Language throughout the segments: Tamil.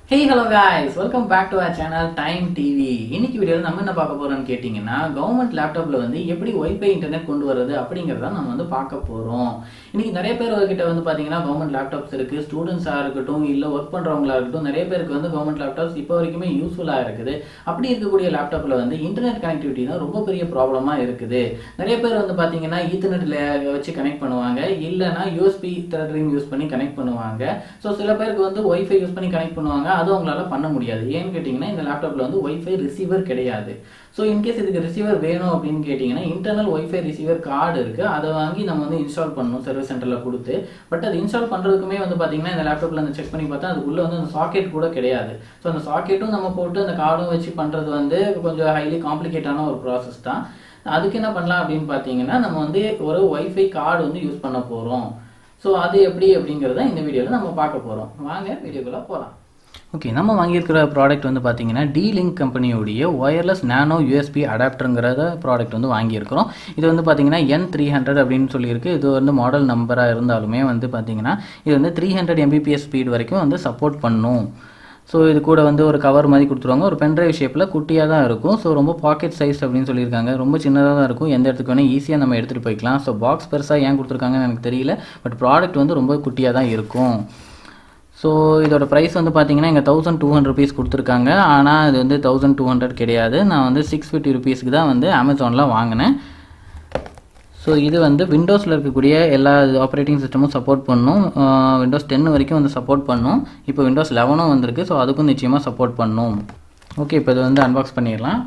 Hey hello guys welcome back to our channel time TV இன்னைக்கு வீடியோவில் நம்ம என்ன பார்க்க போறோம்னு கேட்டிங்கன்னா கவர்மெண்ட் லேப்டாப்ல வந்து எப்படி ஒய்ஃபை இன்டர்நெட் கொண்டு வரது அப்படிங்கிறத நம்ம வந்து பார்க்க போறோம் இன்னைக்கு நிறைய பேர் கிட்ட வந்து பார்த்தீங்கன்னா கவர்மெண்ட் லேப்டாப்ஸ் இருக்கு ஸ்டூடெண்ட்ஸாக இருக்கட்டும் இல்லை ஒர்க் பண்றவங்களா இருக்கட்டும் நிறைய பேருக்கு வந்து கவர்மெண்ட் லேப்டாப்ஸ் இப்போ வரைக்குமே யூஸ்ஃபுல்லாக இருக்குது அப்படி இருக்கக்கூடிய லேப்டாப்ல வந்து இன்டர்நெட் கனெக்டிவிட்டி தான் ரொம்ப பெரிய ப்ராப்ளமா இருக்குது நிறைய பேர் வந்து பார்த்தீங்கன்னா ஈத்தர்நெட்ல வச்சு கனெக்ட் பண்ணுவாங்க இல்லைன்னா யூஎஸ்பி த்ரெட்ரிங் யூஸ் பண்ணி கனெக்ட் பண்ணுவாங்க ஸோ சில பேருக்கு வந்து ஒய்ஃபை யூஸ் பண்ணி கனெக்ட் பண்ணுவாங்க அது அவங்களால பண்ண முடியாது ஏன்னு கேட்டிங்கன்னா இந்த லேப்டாப்ல வந்து ஒய்ஃபை ரிசீவர் கிடையாது ஸோ இன்கேஸ் இதுக்கு ரிசீவர் வேணும் அப்படின்னு கேட்டிங்கன்னா இன்டர்னல் ஒய்ஃபை ரிசீவர் கார்டு இருக்கு அதை வாங்கி நம்ம வந்து இன்ஸ்டால் பண்ணணும் சர்வீஸ் சென்டரில் கொடுத்து பட் அது இன்ஸ்டால் பண்ணுறதுக்குமே வந்து பார்த்தீங்கன்னா இந்த லேப்டாப்ல அந்த செக் பண்ணி பார்த்தா அதுக்குள்ள வந்து அந்த சாக்கெட் கூட கிடையாது ஸோ அந்த சாக்கெட்டும் நம்ம போட்டு அந்த கார்டும் வச்சு பண்ணுறது வந்து கொஞ்சம் ஹைலி காம்ப்ளிகேட்டான ஒரு ப்ராசஸ் தான் அதுக்கு என்ன பண்ணலாம் அப்படின்னு பார்த்தீங்கன்னா நம்ம வந்து ஒரு ஒய்ஃபை கார்டு வந்து யூஸ் பண்ண போகிறோம் ஸோ அது எப்படி அப்படிங்கிறத இந்த வீடியோவில் நம்ம பார்க்க போகிறோம் வாங்க வீடியோக்குள்ளே போகலாம் ஓகே நம்ம வாங்கியிருக்கிற ப்ராடக்ட் வந்து பார்த்தீங்கன்னா டி லிங்க் கம்பெனியோடைய ஒயர்லெஸ் நானோ யூஎஸ்பி அடாப்டருங்கிறத ப்ராடக்ட் வந்து வாங்கியிருக்கிறோம் இது வந்து பார்த்தீங்கன்னா என் த்ரீ ஹண்ட்ரட் அப்படின்னு சொல்லியிருக்கு இது வந்து மாடல் நம்பராக இருந்தாலுமே வந்து பார்த்தீங்கன்னா இது வந்து த்ரீ ஹண்ட்ரட் எம்பிபிஎஸ் ஸ்பீட் வரைக்கும் வந்து சப்போர்ட் பண்ணும் ஸோ இது கூட வந்து ஒரு கவர் மாதிரி கொடுத்துருவாங்க ஒரு பென்ட்ரைவ் ஷேப்பில் குட்டியாக தான் இருக்கும் ஸோ ரொம்ப பாக்கெட் சைஸ் அப்படின்னு சொல்லியிருக்காங்க ரொம்ப சின்னதாக தான் இருக்கும் எந்த இடத்துக்கு வேணால் ஈஸியாக நம்ம எடுத்துகிட்டு போய்க்கலாம் ஸோ பாக்ஸ் பெருசாக ஏன் கொடுத்துருக்காங்கன்னு எனக்கு தெரியல பட் ப்ராடக்ட் வந்து ரொம்ப குட்டியாக தான் இருக்கும் ஸோ இதோட ப்ரைஸ் வந்து பார்த்தீங்கன்னா இங்கே தௌசண்ட் டூ ஹண்ட்ரட் ருபீஸ் கொடுத்துருக்காங்க ஆனால் இது வந்து தௌசண்ட் டூ ஹண்ட்ரட் கிடையாது நான் வந்து சிக்ஸ் ஃபிஃப்டி ருபீஸ்க்கு தான் வந்து அமேசானில் வாங்கினேன் ஸோ இது வந்து விண்டோஸில் இருக்கக்கூடிய எல்லா ஆப்ரேட்டிங் சிஸ்டமும் சப்போர்ட் பண்ணும் விண்டோஸ் டென் வரைக்கும் வந்து சப்போர்ட் பண்ணும் இப்போ விண்டோஸ் லெவனும் வந்திருக்கு ஸோ அதுக்கும் நிச்சயமாக சப்போர்ட் பண்ணும் ஓகே இப்போ இது வந்து அன்பாக்ஸ் பண்ணிடலாம்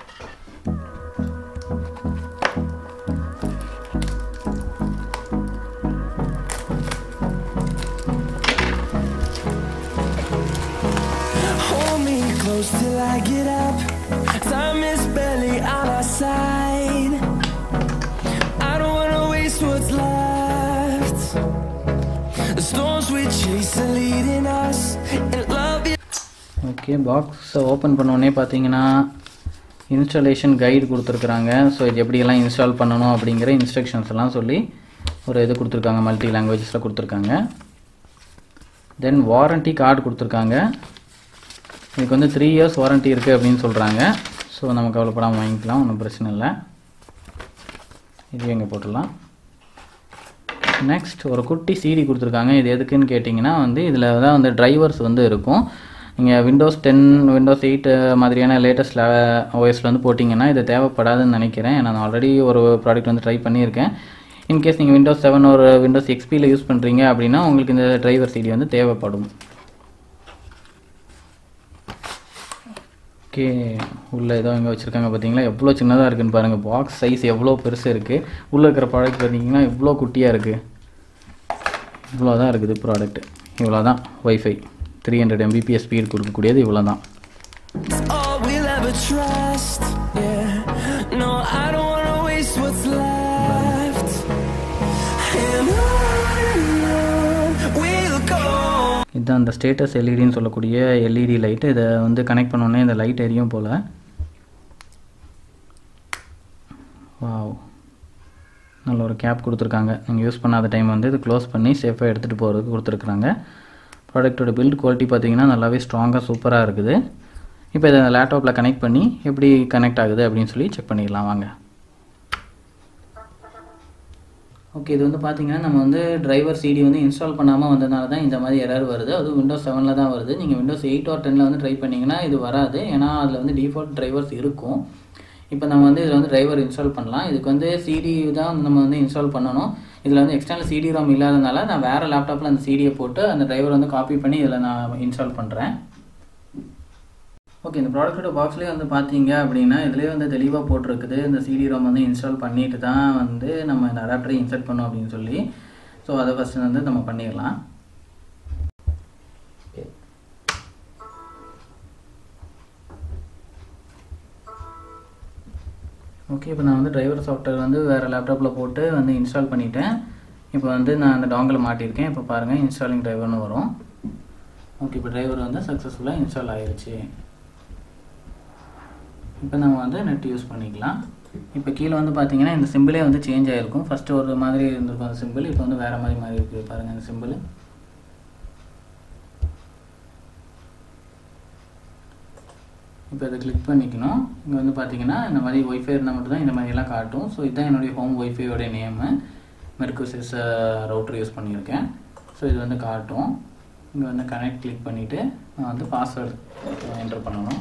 Hold me close till I get up. Time is barely on our side. I don't wanna waste what's left. The storms we chase are leading us, and love is. Okay பாக்ஸை ஓப்பன் பண்ணோடனே பார்த்தீங்கன்னா இன்ஸ்டாலேஷன் கைடு கொடுத்துருக்குறாங்க ஸோ இது எப்படியெல்லாம் இன்ஸ்டால் பண்ணணும் அப்படிங்கிற இன்ஸ்ட்ரக்ஷன்ஸ் எல்லாம் சொல்லி ஒரு இது கொடுத்துருக்காங்க மல்டி லாங்குவேஜஸில் கொடுத்துருக்காங்க தென் வாரண்டி கார்டு கொடுத்துருக்காங்க இதுக்கு வந்து த்ரீ இயர்ஸ் வாரண்டி இருக்குது அப்படின்னு சொல்கிறாங்க ஸோ நம்ம கவலைப்படாமல் வாங்கிக்கலாம் ஒன்றும் பிரச்சனை இல்லை இது எங்கே போட்டுடலாம் நெக்ஸ்ட் ஒரு குட்டி சிடி கொடுத்துருக்காங்க இது எதுக்குன்னு கேட்டிங்கன்னா வந்து இதில் தான் வந்து டிரைவர்ஸ் வந்து இருக்கும் நீங்கள் விண்டோஸ் டென் விண்டோஸ் எயிட் மாதிரியான லேட்டஸ்ட் ஓஎஸில் வந்து போட்டிங்கன்னா இது தேவைப்படாதுன்னு நினைக்கிறேன் நான் ஆல்ரெடி ஒரு ப்ராடக்ட் வந்து ட்ரை பண்ணியிருக்கேன் இன்கேஸ் நீங்கள் விண்டோஸ் செவன் ஒரு விண்டோஸ் எக்ஸ்பியில் யூஸ் பண்ணுறீங்க அப்படின்னா உங்களுக்கு இந்த டிரைவர் சிடி வந்து தேவைப்படும் ஓகே உள்ளே ஏதோ இங்கே வச்சுருக்காங்க பார்த்தீங்களா எவ்வளோ சின்னதாக இருக்குன்னு பாருங்கள் பாக்ஸ் சைஸ் எவ்வளோ பெருசு இருக்குது உள்ளே இருக்கிற ப்ராடக்ட் பார்த்தீங்கன்னா எவ்வளோ குட்டியாக இருக்குது இவ்வளோ தான் இருக்குது ப்ராடக்ட் இவ்வளோ தான் wifi three hundred Mbps speed கொடுக்கக்கூடியது இவ்வளோ தான் It's all we'll ever trust. Yeah. No, I don't wanna waste what's left. And on we'll go. இதுதான் அந்த ஸ்டேட்டஸ் எல்இடின்னு சொல்லக்கூடிய எல்இடி லைட்டு இதை வந்து கனெக்ட் பண்ணோடனே இந்த லைட் எரியும் போல் வாவ் நல்ல ஒரு கேப் கொடுத்துருக்காங்க நீங்கள் யூஸ் பண்ணாத டைம் வந்து இது க்ளோஸ் பண்ணி சேஃபாக எடுத்துகிட்டு போகிறதுக்கு கொடுத்துருக்குறாங்க ப்ராடக்ட்டோட பில்ட் குவாலிட்டி பார்த்தீங்கன்னா நல்லாவே ஸ்ட்ராங்காக சூப்பராக இருக்குது இப்போ இதை லேப்டாப்பில் கனெக்ட் பண்ணி எப்படி கனெக்ட் ஆகுது அப்படின்னு சொல்லி செக் பண்ணிடலாம் வாங்க ஓகே இது வந்து பார்த்தீங்கன்னா நம்ம வந்து டிரைவர் சிடி வந்து இன்ஸ்டால் பண்ணாமல் வந்ததுனால தான் இந்த மாதிரி எரர் வருது அதுவும் விண்டோஸ் செவனில் தான் வருது நீங்கள் விண்டோஸ் எயிட் ஆர் டெனில் வந்து ட்ரை பண்ணிங்கன்னா இது வராது ஏன்னா அதில் வந்து டிஃபால்ட் டிரைவர்ஸ் இருக்கும் இப்போ நம்ம வந்து இதில் வந்து டிரைவர் இன்ஸ்டால் பண்ணலாம் இதுக்கு வந்து சிடி தான் நம்ம வந்து இன்ஸ்டால் பண்ணணும் இதில் வந்து எக்ஸ்டர்னல் சிடி ரோம் இல்லாதனால நான் வேறு லேப்டாப்பில் அந்த சிடியை போட்டு அந்த டிரைவர் வந்து காப்பி பண்ணி இதில் நான் இன்ஸ்டால் பண்ணுறேன் ஓகே இந்த ப்ராடக்ட்டோட பாக்ஸ்லேயே வந்து பார்த்தீங்க அப்படின்னா இதுலேயே வந்து தெளிவாக போட்டிருக்குது இந்த சிடி ரோம் வந்து இன்ஸ்டால் பண்ணிட்டு தான் வந்து நம்ம இந்த அடாப்டரை இன்சர்ட் பண்ணோம் அப்படின்னு சொல்லி ஸோ அதை ஃபஸ்ட்டு வந்து நம்ம பண்ணிடலாம் ஓகே இப்போ நான் வந்து டிரைவர் சாஃப்ட்வேர் வந்து வேறு லேப்டாப்பில் போட்டு வந்து இன்ஸ்டால் பண்ணிட்டேன் இப்போ வந்து நான் அந்த டாங்கில் மாட்டியிருக்கேன் இப்போ பாருங்கள் இன்ஸ்டாலிங் டிரைவர்னு வரும் ஓகே இப்போ டிரைவர் வந்து சக்ஸஸ்ஃபுல்லாக இன்ஸ்டால் ஆயிருச்சு இப்போ நம்ம வந்து நெட் யூஸ் பண்ணிக்கலாம் இப்போ கீழே வந்து பார்த்தீங்கன்னா இந்த சிம்பிளே வந்து சேஞ்ச் ஆகிருக்கும் ஃபஸ்ட்டு ஒரு மாதிரி இருந்திருக்கும் அந்த சிம்பிள் இப்போ வந்து வேறு மாதிரி மாறி இருக்குது பாருங்கள் இந்த சிம்பிள் இப்போ இதை கிளிக் பண்ணிக்கணும் இங்கே வந்து பார்த்தீங்கன்னா இந்த மாதிரி ஒய்ஃபை இருந்தால் மட்டும் தான் இந்த மாதிரிலாம் காட்டும் ஸோ இதுதான் என்னுடைய ஹோம் ஒய்ஃபையோட நேமு மெர்குசிஸ் ரவுட்டர் யூஸ் பண்ணியிருக்கேன் ஸோ இது வந்து காட்டும் இங்கே வந்து கனெக்ட் கிளிக் பண்ணிவிட்டு நான் வந்து பாஸ்வேர்டு என்டர் பண்ணணும்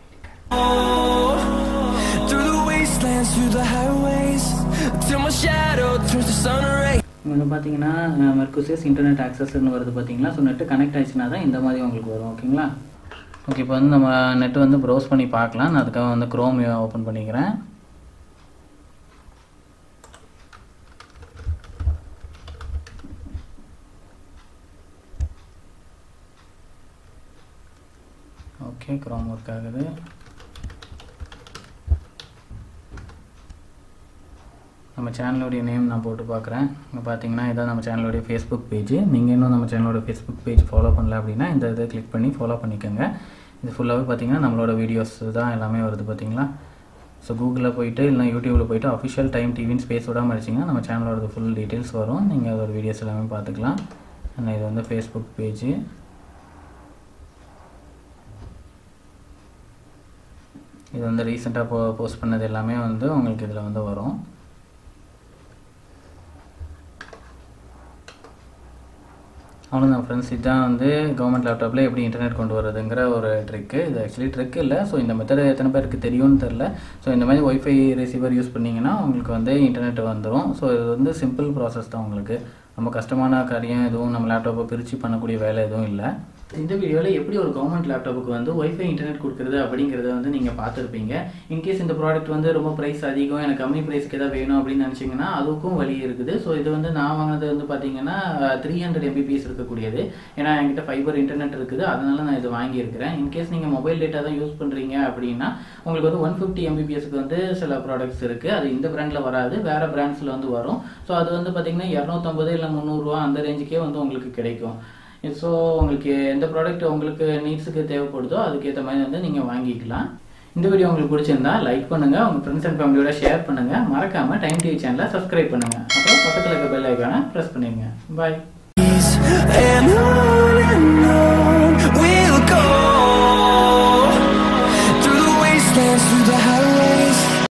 Through the wastelands, through the highways, till my shadow turns to sun rays. இங்கே வந்து பார்த்தீங்கன்னா மெர்குசிஸ் இன்டர்நெட் ஆக்சஸ்ன்னு வருது பார்த்தீங்களா ஸோ நெட்டு கனெக்ட் ஆயிடுச்சுன்னா தான் இந்த மாதிரி உங்களுக்கு வரும் ஓகேங்களா ஓகே இப்போ வந்து நம்ம நெட்டு வந்து ப்ரௌஸ் பண்ணி பார்க்கலாம் நான் அதுக்காக வந்து க்ரோம் ஓப்பன் பண்ணிக்கிறேன் ஓகே க்ரோம் ஒர்க் ஆகுது நம்ம சேனலுடைய நேம் நான் போட்டு பார்க்குறேன் இங்கே பார்த்தீங்கன்னா இதான் நம்ம சேனலுடைய ஃபேஸ்புக் பேஜ் நீங்கள் இன்னும் நம்ம சேனலோட ஃபேஸ்புக் பேஜ் ஃபாலோ பண்ணல அப்படின்னா இந்த இதை கிளிக் பண்ணி ஃபாலோ பண்ணிக்கோங்க இது ஃபுல்லாகவே பார்த்தீங்கன்னா நம்மளோட வீடியோஸ் தான் எல்லாமே வருது பார்த்தீங்களா ஸோ கூகுளில் போயிட்டு இல்லை யூடியூப்பில் போயிட்டு அஃபிஷியல் டைம் டிவின்னு ஸ்பேஸ் விடாமல் அடிச்சிங்கன்னா நம்ம சேனலோட ஃபுல் டீட்டெயில்ஸ் வரும் நீங்கள் அதோட வீடியோஸ் எல்லாமே பார்த்துக்கலாம் ஆனால் இது வந்து ஃபேஸ்புக் பேஜ் இது வந்து ரீசெண்டாக போ போஸ்ட் பண்ணது எல்லாமே வந்து உங்களுக்கு இதில் வந்து வரும் அவ்வளோதான் ஃப்ரெண்ட்ஸ் இதுதான் வந்து கவர்மெண்ட் லேப்டாப்பில் எப்படி இன்டர்நெட் கொண்டு வரதுங்கிற ஒரு ட்ரிக்கு இது ஆக்சுவலி ட்ரிக் இல்லை ஸோ இந்த மெத்தட் எத்தனை பேருக்கு தெரியும்னு தெரில ஸோ இந்த மாதிரி ஒய்ஃபை ரிசீவர் யூஸ் பண்ணிங்கன்னா உங்களுக்கு வந்து இன்டர்நெட் வந்துடும் ஸோ இது வந்து சிம்பிள் ப்ராசஸ் தான் உங்களுக்கு ரொம்ப கஷ்டமான காரியம் எதுவும் நம்ம லேப்டாப்பை பிரித்து பண்ணக்கூடிய வேலை எதுவும் இல்லை இந்த வீடியோவில் எப்படி ஒரு கவர்மெண்ட் லேப்டாப்புக்கு வந்து ஒய்ஃபை இன்டர்நெட் கொடுக்குறது அப்படிங்கிறத வந்து நீங்கள் பார்த்துருப்பீங்க இன்கேஸ் இந்த ப்ராடக்ட் வந்து ரொம்ப ப்ரைஸ் அதிகம் எனக்கு கம்மி ப்ரைஸ்க்கு எதாவது வேணும் அப்படின்னு நினச்சிங்கன்னா அதுக்கும் வழி இருக்குது ஸோ இது வந்து நான் வாங்கினது வந்து பார்த்தீங்கன்னா த்ரீ ஹண்ட்ரட் எம்பிபிஎஸ் இருக்கக்கூடியது ஏன்னா என்கிட்ட ஃபைபர் இன்டர்நெட் இருக்குது அதனால நான் இது வாங்கியிருக்கிறேன் இன்கேஸ் நீங்கள் மொபைல் டேட்டா தான் யூஸ் பண்ணுறீங்க அப்படின்னா உங்களுக்கு வந்து ஒன் ஃபிஃப்டி எம்பிபிஎஸ்க்கு வந்து சில ப்ராடக்ட்ஸ் இருக்குது அது இந்த பிராண்டில் வராது வேறு பிராண்ட்ஸில் வந்து வரும் ஸோ அது வந்து பார்த்தீங்கன்னா இரநூத்தம்பது இல்லை முந்நூறுரூவா அந்த ரேஞ்சுக்கே வந்து உங்களுக்கு கிடைக்கும் ஸோ உங்களுக்கு எந்த ப்ராடக்ட் உங்களுக்கு நீட்ஸுக்கு தேவைப்படுதோ அதுக்கேற்ற மாதிரி வந்து நீங்கள் வாங்கிக்கலாம் இந்த வீடியோ உங்களுக்கு பிடிச்சிருந்தா லைக் பண்ணுங்க உங்க ஃப்ரெண்ட்ஸ் அண்ட் ஃபேமிலியோட ஷேர் பண்ணுங்க மறக்காம டைம் டிவி சேனலை சப்ஸ்கிரைப் பண்ணுங்க அப்புறம் பக்கத்தில் இருக்க பெல் ஐக்கானை ப்ரெஸ் பண்ணிடுங்க பாய் And on